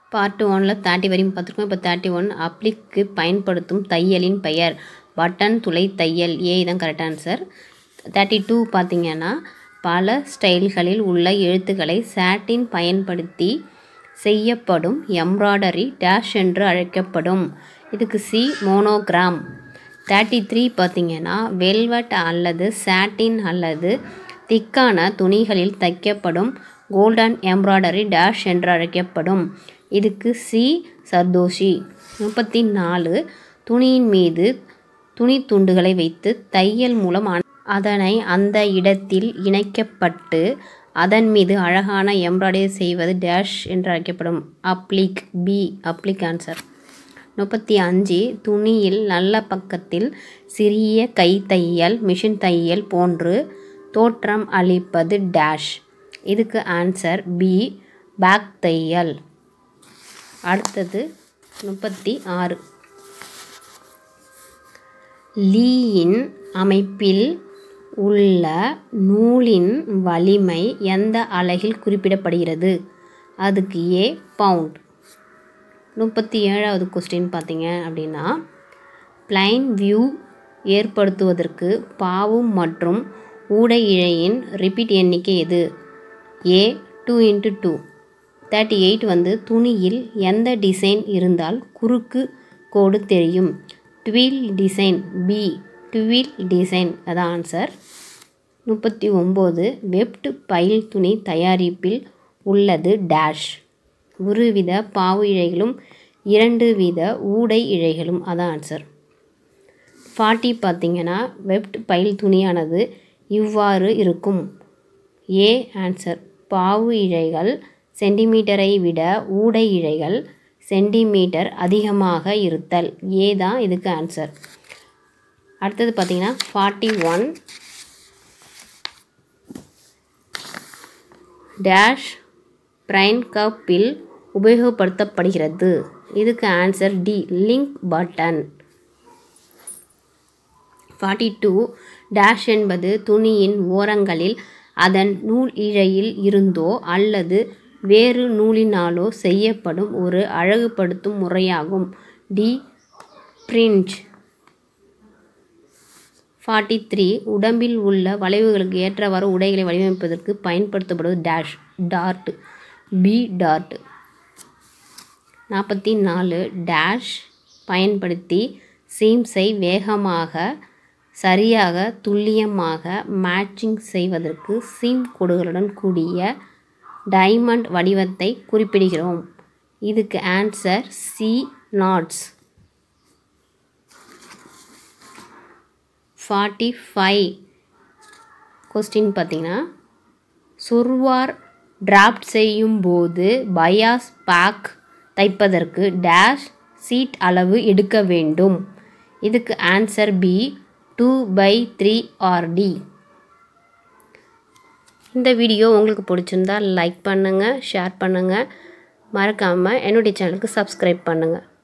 part ஒனில் thirty வரையும் பார்த்துருக்கோம் இப்போ தேர்ட்டி ஒன் அப்ளிக்கு பயன்படுத்தும் தையலின் பெயர் பட்டன் துளை தையல் ஏ தான் கரெக்ட் ஆன்சர் தேர்ட்டி டூ பார்த்தீங்கன்னா பல ஸ்டைல்களில் உள்ள எழுத்துக்களை சாட்டின் பயன்படுத்தி செய்யப்படும் எம்ப்ராய்டரி டேஷ் என்று அழைக்கப்படும் இதுக்கு சி மோனோகிராம் தேர்ட்டி த்ரீ பார்த்தீங்கன்னா வெல்வெட் அல்லது சாட்டின் அல்லது திக்கான துணிகளில் தைக்கப்படும் கோல்டன் எம்ப்ராய்டரி டேஷ் என்று அழைக்கப்படும் இதுக்கு சி சர்தோஷி முப்பத்தி நாலு துணியின் மீது துணி துண்டுகளை வைத்து தையல் மூலம் அ- அதனை அந்த இடத்தில் இணைக்கப்பட்டு அதன் மீது அழகான எம்ப்ராய்டரி செய்வது டேஷ் என்று அழைக்கப்படும் அப்ளிக் பி அப்ளிக் ஆன்சர் முப்பத்தி அஞ்சு துணியில் நல்ல பக்கத்தில் சிறிய கை தையல் மிஷின் தையல் போன்று தோற்றம் அளிப்பது டேஷ் இதுக்கு ஆன்சர் பி பேக் தையல் அடுத்தது முப்பத்தி ஆறு லீயின் அமைப்பில் உள்ள நூலின் வலிமை எந்த அலகில் குறிப்பிடப்படுகிறது அதுக்கு ஏ பவுண்ட் முப்பத்தி ஏழாவது கொஸ்டின் பார்த்தீங்க அப்படின்னா பிளைன் வியூ ஏற்படுத்துவதற்கு பாவும் மற்றும் ஊடை இழையின் ரிப்பீட் எண்ணிக்கை எது A two into two thirty eight வந்து துணியில் எந்த டிசைன் இருந்தால் குறுக்கு கோடு தெரியும் twill design B twill design அதான் ஆன்சர் முப்பத்தி ஒம்பது வெப்ட் பைல் துணி தயாரிப்பில் உள்ளது டேஷ் ஒரு வித பாவு இழைகளும் இரண்டு வித ஊடை இழைகளும் அதான் ஆன்சர் ஃபார்ட்டி பார்த்தீங்கன்னா வெப்ட் பைல் துணியானது இவ்வாறு இருக்கும் ஏ ஆன்சர் பாவு இழைகள் சென்டிமீட்டரை விட ஊடை இழைகள் சென்டிமீட்டர் அதிகமாக இருத்தல் ஏ தான் இதுக்கு ஆன்சர் அடுத்தது பார்த்தீங்கன்னா ஃபார்ட்டி ஒன் டேஷ் பிரைன் கப்பில் உபயோகப்படுத்தப்படுகிறது இதுக்கு answer D link button forty two dash என்பது துணியின் ஓரங்களில் அதன் நூல் இழையில் இருந்தோ அல்லது வேறு நூலினாலோ செய்யப்படும் ஒரு அழகுபடுத்தும் முறையாகும் டி பிரிஞ்ச் ஃபார்ட்டி த்ரீ உடம்பில் உள்ள வளைவுகளுக்கு ஏற்றவாறு உடைகளை வடிவமைப்பதற்கு பயன்படுத்தப்படுவது டேஷ் டார்ட் பி டார்ட் நாற்பத்தி நாலு டேஷ் பயன்படுத்தி சீம்ஸை வேகமாக சரியாக துல்லியமாக மேட்சிங் செய்வதற்கு சீம் கோடுகளுடன் கூடிய டைமண்ட் வடிவத்தை குறிப்பிடுகிறோம் இதுக்கு answer C knots forty five question பார்த்தீங்கன்னா சுர்வார் டிராஃப்ட் செய்யும் போது பயாஸ் பேக் தைப்பதற்கு டேஷ் சீட் அளவு எடுக்க வேண்டும் இதுக்கு answer B two by three R D video உங்களுக்கு பிடிச்சிருந்தா லைக் பண்ணுங்கள் ஷேர் பண்ணுங்கள் மறக்காமல் என்னுடைய சேனலுக்கு சப்ஸ்கிரைப் பண்ணுங்கள்